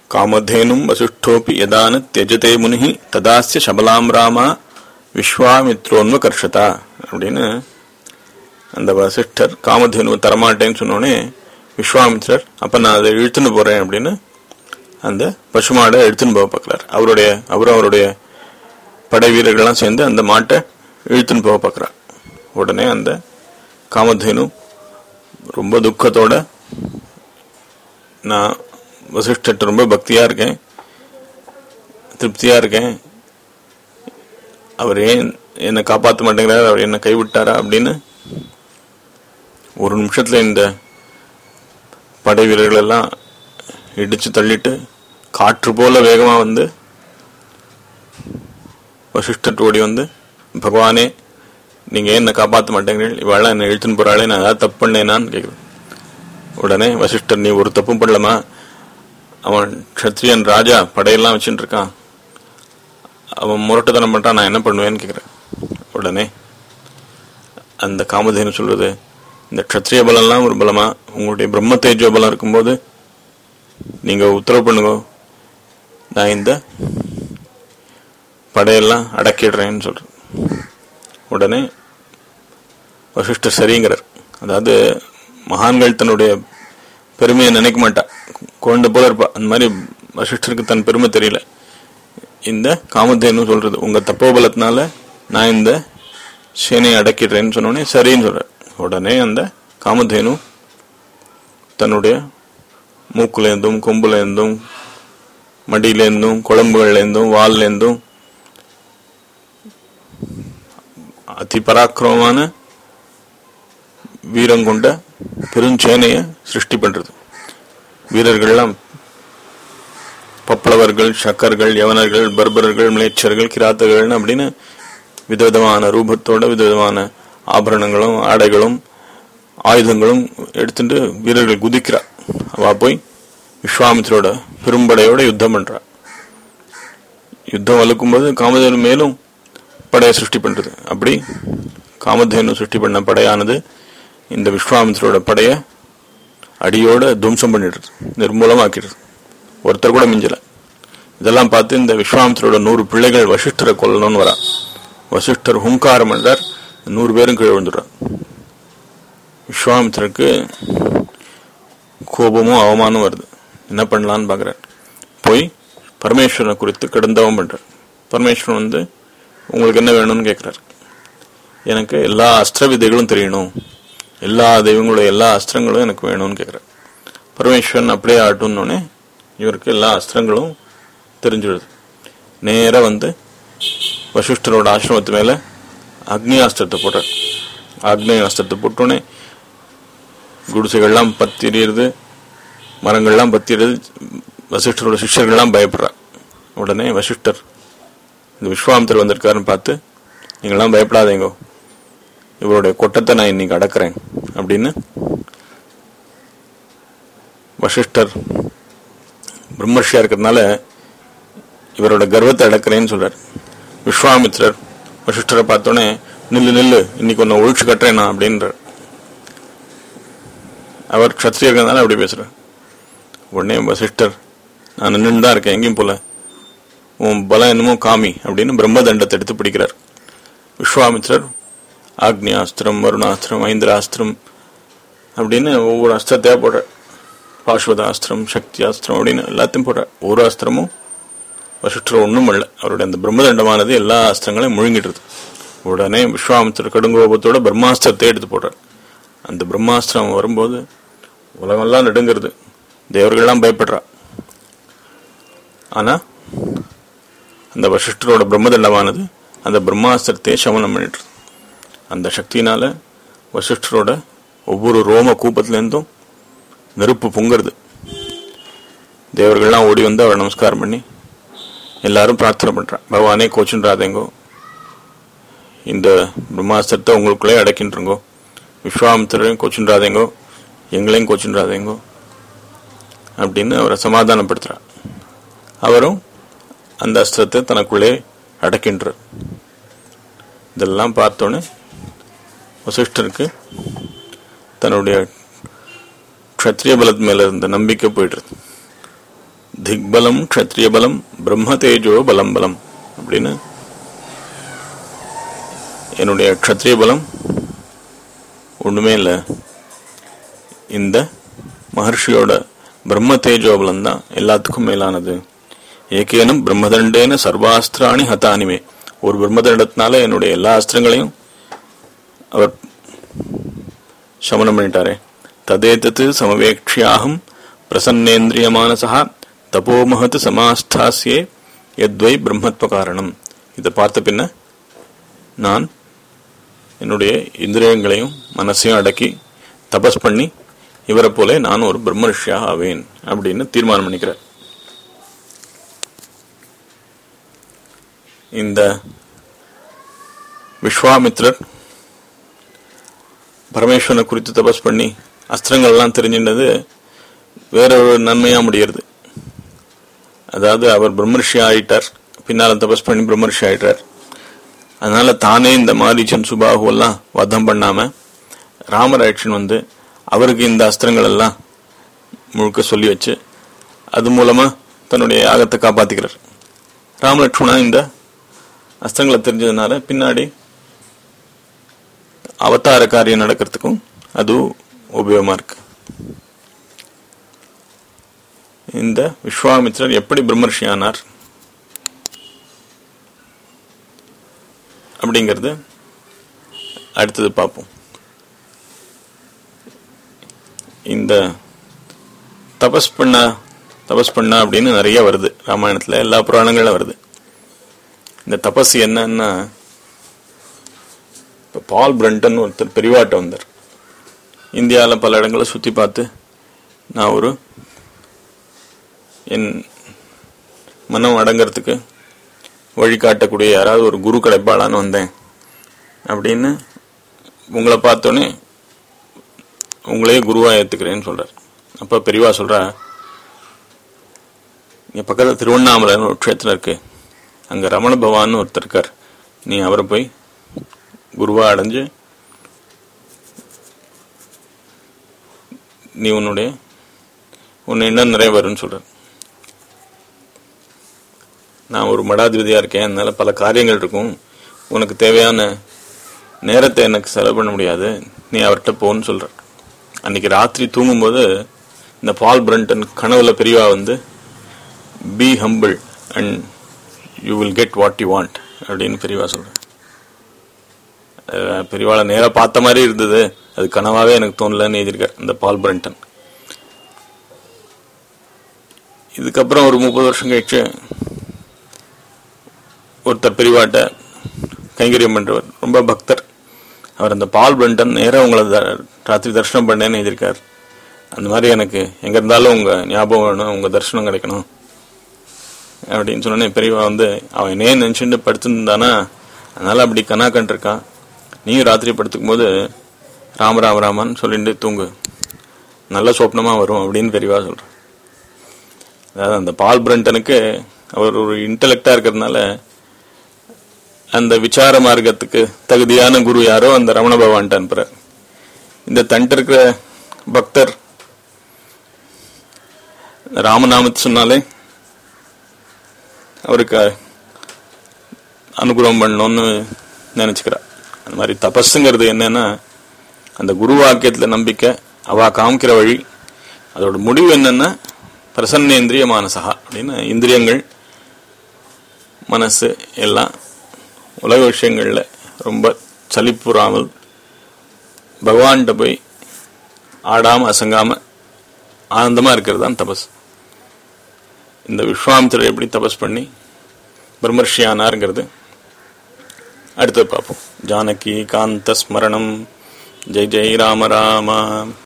காமதேனும் வசிஷ்டோபி யதான தியஜதே முனி ததாஸ்ய சபலாம் ராமா விஸ்வாமித்ரோன்வகர்ஷதா அப்படின்னு அந்த வசிஷ்டர் காமதேனு தரமாட்டேன்னு சொன்னோடனே விஸ்வாமித்ரர் அப்ப நான் அதை இழுத்துன்னு போறேன் அப்படின்னு அந்த பசுமாடை எடுத்துன்னு போக பார்க்கறார் அவருடைய அவரும் அவருடைய படை வீரர்கள்லாம் சேர்ந்து அந்த மாட்டை இழுத்துன்னு போக பார்க்கறார் உடனே அந்த காமதேனு ரொம்ப துக்கத்தோட நான் வசிஷ்டர்கிட்ட ரொம்ப பக்தியா இருக்கேன் திருப்தியா இருக்கேன் அவர் ஏன் என்னை காப்பாற்ற மாட்டேங்கிறார் அவர் என்னை கைவிட்டாரா அப்படின்னு ஒரு நிமிஷத்துல இந்த படை வீரர்கள் எல்லாம் இடிச்சு தள்ளிட்டு காற்று போல வேகமா வந்து வசிஷ்டர் ஓடி வந்து பகவானே நீங்க ஏன் என்னை காப்பாற்ற மாட்டேங்கிறீர்கள் இவாள என்னை இழுத்துன்னு போறாளே நான் ஏதாவது தப்பு பண்ணேனான்னு கேட்குறேன் உடனே வசிஷ்டர் நீ ஒரு தப்பும் பண்ணலமா அவன் க்ஷத்ரியன் ராஜா படையெல்லாம் வச்சுட்டு இருக்கான் அவன் முரட்டுத்தனம் பண்ணிட்டான் நான் என்ன பண்ணுவேன்னு கேட்குறேன் உடனே அந்த காமதேனு சொல்றது இந்த க்ஷத்ரிய பலம்லாம் ஒரு பலமா உங்களுடைய பிரம்ம தேஜோ பலம் இருக்கும்போது நீங்க உத்தரவு பண்ணுங்க நான் இந்த படையெல்லாம் அடக்கிடுறேன்னு சொல்றேன் உடனே வசிஷ்டர் சரிங்கிறார் அதாவது மகான்கள் தன்னுடைய பெருமையை நினைக்க மாட்டா குழந்தை போல இருப்பா அந்த மாதிரி வசிஷ்டருக்கு தன் பெருமை தெரியல இந்த காமதேனு சொல்றது உங்க தப்போபலத்தினால நான் இந்த சேனையை அடக்கிடுறேன்னு சொன்னோடனே சரின்னு சொல்ற உடனே அந்த காமதேனு தன்னுடைய மூக்குலேருந்தும் கொம்புலேருந்தும் மடியிலேருந்தும் குழம்புகள்லேருந்தும் வால்லேருந்தும் அதி பராக்கிரமமான வீரம் கொண்ட பெருஞ்சேனையை சிருஷ்டி பண்றது வீரர்கள்லாம் பப்பளவர்கள் சக்கர்கள் யவனர்கள் பர்பரர்கள் மிளேச்சர்கள் கிராத்தர்கள் அப்படின்னு விதவிதமான ரூபத்தோட விதவிதமான ஆபரணங்களும் ஆடைகளும் ஆயுதங்களும் எடுத்துட்டு வீரர்கள் குதிக்கிறா அவ போய் விஸ்வாமித்ரோட பெரும்படையோட யுத்தம் பண்றா யுத்தம் வலுக்கும்போது காமதேனு மேலும் படையை சிருஷ்டி பண்றது அப்படி காமதேனு சிருஷ்டி பண்ண படையானது இந்த விஸ்வாமித்ரோட படைய அடியோட துவம்சம் பண்ணிடுறது நிர்மூலமாக்கிடுறது ஒருத்தர் கூட மிஞ்சல இதெல்லாம் பார்த்து இந்த விஸ்வாமித்ரோட நூறு பிள்ளைகள் வசிஷ்டரை கொல்லணும்னு வரா வசிஷ்டர் ஹுங்காரம் என்றார் நூறு பேரும் கீழே விழுந்துடுறார் விஸ்வாமித்திரருக்கு கோபமும் அவமானம் வருது என்ன பண்ணலான்னு பார்க்குறார் போய் பரமேஸ்வரனை குறித்து கடுந்தவம் பண்றார் பரமேஸ்வரன் வந்து உங்களுக்கு என்ன வேணும்னு கேட்குறாரு எனக்கு எல்லா அஸ்திர விதைகளும் தெரியணும் எல்லா தெய்வங்களுடைய எல்லா அஸ்திரங்களும் எனக்கு வேணும்னு கேட்குறாரு பரமேஸ்வரன் அப்படியே ஆட்டுன்னொடனே இவருக்கு எல்லா அஸ்திரங்களும் தெரிஞ்சிடுது நேரா வந்து வசிஷ்டரோட ஆசிரமத்து மேல அக்னி அஸ்திரத்தை போட்டார் அக்னி அஸ்திரத்தை போட்டோடனே குடிசைகள்லாம் பத்திரிடுது மரங்கள்லாம் பத்திடுது வசிஷ்டரோட சிஷ்யர்கள்லாம் பயப்படுறா உடனே வசிஷ்டர் இந்த விஸ்வாமித்தர் வந்திருக்காருன்னு பார்த்து நீங்களாம் பயப்படாதீங்க இவருடைய கொட்டத்தை நான் இன்னைக்கு அடக்கிறேன் அப்படின்னு வசிஷ்டர் பிரம்மர்ஷியா இருக்கிறதுனால இவரோட கர்வத்தை அடக்கிறேன்னு சொல்றார் விஸ்வாமித்ரர் வசிஷ்டரை பார்த்தோன்னே நில்லு நில்லு இன்னைக்கு ஒன்னு ஒழிச்சு கட்டுறேன் நான் அப்படின்றார் அவர் க்ஷத்ரியா இருக்கிறதுனால அப்படி பேசுறார் உடனே வசிஷ்டர் நான் நின்று தான் இருக்கேன் எங்கேயும் போல உன் பலம் என்னமோ காமி அப்படின்னு பிரம்மதண்டத்தை எடுத்து பிடிக்கிறார் விஸ்வாமித்ரர் ஆக்னியாஸ்திரம் வருணாஸ்திரம் ஐந்திராஸ்திரம் அப்படின்னு ஒவ்வொரு அஸ்திரத்தையா போடுறார் பாஸ்வதாஸ்திரம் சக்தி அஸ்திரம் அப்படின்னு எல்லாத்தையும் போடுறார் ஒரு அஸ்திரமும் வசிஷ்டர் ஒன்றும் இல்லை அவருடைய அந்த பிரம்மதண்டமானது எல்லா அஸ்திரங்களையும் முழுங்கிடுறது உடனே விஸ்வாமித்திர கடுங்கோபத்தோட பிரம்மாஸ்திரத்தை எடுத்து போடுறார் அந்த பிரம்மாஸ்திரம் வரும்போது உலகமெல்லாம் நடுங்கிறது தேவர்கள்லாம் பயப்படுறா ஆனா அந்த வசிஷ்டரோட பிரம்மதண்டமானது அந்த பிரம்மாஸ்திரத்தை சமனம் பண்ணிட்டு அந்த சக்தியினால வசிஷ்டரோட ஒவ்வொரு ரோம கூப்பத்திலேருந்தும் நெருப்பு பொங்குறது தேவர்கள்லாம் ஓடி வந்து அவரை நமஸ்காரம் பண்ணி எல்லாரும் பிரார்த்தனை பண்றான் பகவானே கோச்சுன்றாதேங்கோ இந்த பிரம்மாஸ்திரத்தை உங்களுக்குள்ளே அடக்கின்றங்கோ விஸ்வாமித்திரையும் கோச்சுன்றாதேங்கோ எங்களையும் கோச்சுன்றாதேங்கோ அப்படின்னு அவரை சமாதானப்படுத்துறார் அவரும் அந்த அஸ்திரத்தை தனக்குள்ளே அடக்கின்றார் இதெல்லாம் பார்த்தோன்னே வசிஷ்டருக்கு தன்னுடைய க்ஷத்ரிய பலத்து மேல இருந்த நம்பிக்கை போயிடுறது திக்பலம் க்ஷத்ரிய பலம் பிரம்ம தேஜோ பலம் பலம் அப்படின்னு என்னுடைய க்ஷத்ரிய பலம் ஒண்ணுமே இல்லை இந்த மகர்ஷியோட பிரம்ம தேஜோ பலம் தான் எல்லாத்துக்கும் மேலானது ஏகேனும் பிரம்மதண்டேன சர்வாஸ்திராணி ஹதானிமே ஒரு பிரம்மதண்டத்தினால என்னுடைய எல்லா அஸ்திரங்களையும் அவர் சமனம் பண்ணிட்டாரே ததேதத்து சமவேக்ஷியாகம் பிரசன்னேந்திரியமானசா தபோமகத் சமாஸ்தாசியே எத்வை பிரம்மத்வ காரணம் இதை பார்த்த பின்ன நான் என்னுடைய இந்திரியங்களையும் மனசையும் அடக்கி தபஸ் பண்ணி இவரை போல நான் ஒரு பிரம்ம ரிஷியாக ஆவேன் அப்படின்னு தீர்மானம் பண்ணிக்கிறேன் இந்த விஸ்வாமித்ரர் பரமேஸ்வரனை குறித்து தபஸ் பண்ணி அஸ்திரங்கள்லாம் தெரிஞ்சின்றது வேற ஒரு நன்மையா முடியறது அதாவது அவர் பிரம்மர்ஷி ஆயிட்டார் பின்னால தபஸ் பண்ணி பிரம்மர்ஷி ஆயிட்டார் அதனால தானே இந்த மாரீச்சன் சுபாகு எல்லாம் வதம் பண்ணாம ராமராட்சன் வந்து அவருக்கு இந்த அஸ்திரங்கள் எல்லாம் முழுக்க சொல்லி வச்சு அது மூலமா தன்னுடைய யாகத்தை காப்பாத்திக்கிறார் ராமலட்சுமணா இந்த அஸ்திரங்களை தெரிஞ்சதுனால பின்னாடி அவதார காரியம் நடக்கிறதுக்கும் அது உபயோகமா இருக்கு இந்த விஸ்வாமித்ரர் எப்படி பிரம்மர்ஷி ஆனார் அப்படிங்கிறது அடுத்தது பார்ப்போம் இந்த தபஸ் பண்ண தபஸ் பண்ண அப்படின்னு நிறைய வருது ராமாயணத்துல எல்லா புராணங்களும் வருது இந்த தபஸ் என்னன்னா இப்போ பால் பிரண்டன் ஒருத்தர் பெரிவாட்ட வந்தார் இந்தியாவில் பல இடங்களை சுற்றி பார்த்து நான் ஒரு என் மனம் அடங்கிறதுக்கு வழிகாட்டக்கூடிய யாராவது ஒரு குரு கிடைப்பாளான்னு வந்தேன் அப்படின்னு உங்களை பார்த்தோன்னே உங்களையே குருவா ஏத்துக்கிறேன்னு சொல்றார் அப்ப பெரியவா சொல்றா இங்க பக்கத்துல திருவண்ணாமலைன்னு ஒரு க்ஷேத்திரம் இருக்கு அங்க ரமண பவான்னு ஒருத்தர் இருக்கார் நீ அவரை போய் குருவா அடைஞ்சு நீ உன்னுடைய உன் எண்ணம் நிறைவேறும்னு சொல்றார் நான் ஒரு மடாதிபதியா இருக்கேன் அதனால பல காரியங்கள் இருக்கும் உனக்கு தேவையான நேரத்தை எனக்கு செலவு பண்ண முடியாது நீ அவர்கிட்ட போன்னு சொல்ற அன்னைக்கு ராத்திரி தூங்கும்போது இந்த பால் பிரண்டன் கனவுல பெரியவா வந்து be humble and you will get what you want அப்படின்னு பெரியவா சொல்ற அஹ் பெரியவாளை நேரா பார்த்த மாதிரி இருந்தது அது கனவாவே எனக்கு தோணலன்னு எழுதியிருக்கார் இந்த பால் பிரண்டன் இதுக்கப்புறம் ஒரு முப்பது வருஷம் கழிச்சு ஒருத்தர் பெரியவாட்ட கைங்கரியம் பண்றவர் ரொம்ப பக்தர் அவர் அந்த பால் பிரண்டன் நேரா உங்களை த- ராத்திரி தரிசனம் பண்ணேன்னு எழுதியிருக்கார் அந்த மாதிரி எனக்கு எங்க இருந்தாலும் உங்க ஞாபகம் வேணும் உங்க தரிசனம் கிடைக்கணும் அப்படின்னு சொன்னோன்னே பெரியவா வந்து அவன் என்னையே நினைச்சுட்டு படுத்திருந்தானா அதனால அப்படி கனா கண்டிருக்கான் நீயும் ராத்திரி படுத்துக்கும் போது ராம ராம ராமன் சொல்லிட்டு தூங்கு நல்ல சொப்னமா வரும் அப்படின்னு பெரியவா சொல்றான் அதாவது அந்த பால் பிரண்டனுக்கு அவர் ஒரு இன்டலெக்டா இருக்கிறதுனால அந்த விசார மார்க்கத்துக்கு தகுதியான குரு யாரோ அந்த ரமண பகவான்ட்டு அனுப்புறார் இந்த தன்ட்டு இருக்கிற பக்தர் ராமநாமத்தை சொன்னாலே அவருக்கு அனுகிரகம் பண்ணணும்னு நினைச்சுக்கிறா அந்த மாதிரி தபஸுங்கிறது என்னன்னா அந்த குரு வாக்கியத்துல நம்பிக்கை அவ காமிக்கிற வழி அதோட முடிவு என்னன்னா பிரசன்னேந்திரிய மானசா அப்படின்னு இந்திரியங்கள் மனசு எல்லாம் உலக விஷயங்கள்ல ரொம்ப சலிப்புறாமல் பகவான்கிட்ட போய் ஆடாம அசங்காம ஆனந்தமா இருக்கிறது தான் தபஸ் இந்த விஸ்வாமித்திரர் எப்படி தபஸ் பண்ணி பிரம்மர்ஷி ஆனாருங்கிறது அடுத்து பார்ப்போம் ஜானகி காந்த ஸ்மரணம் ஜெய் ஜெய் ராம ராம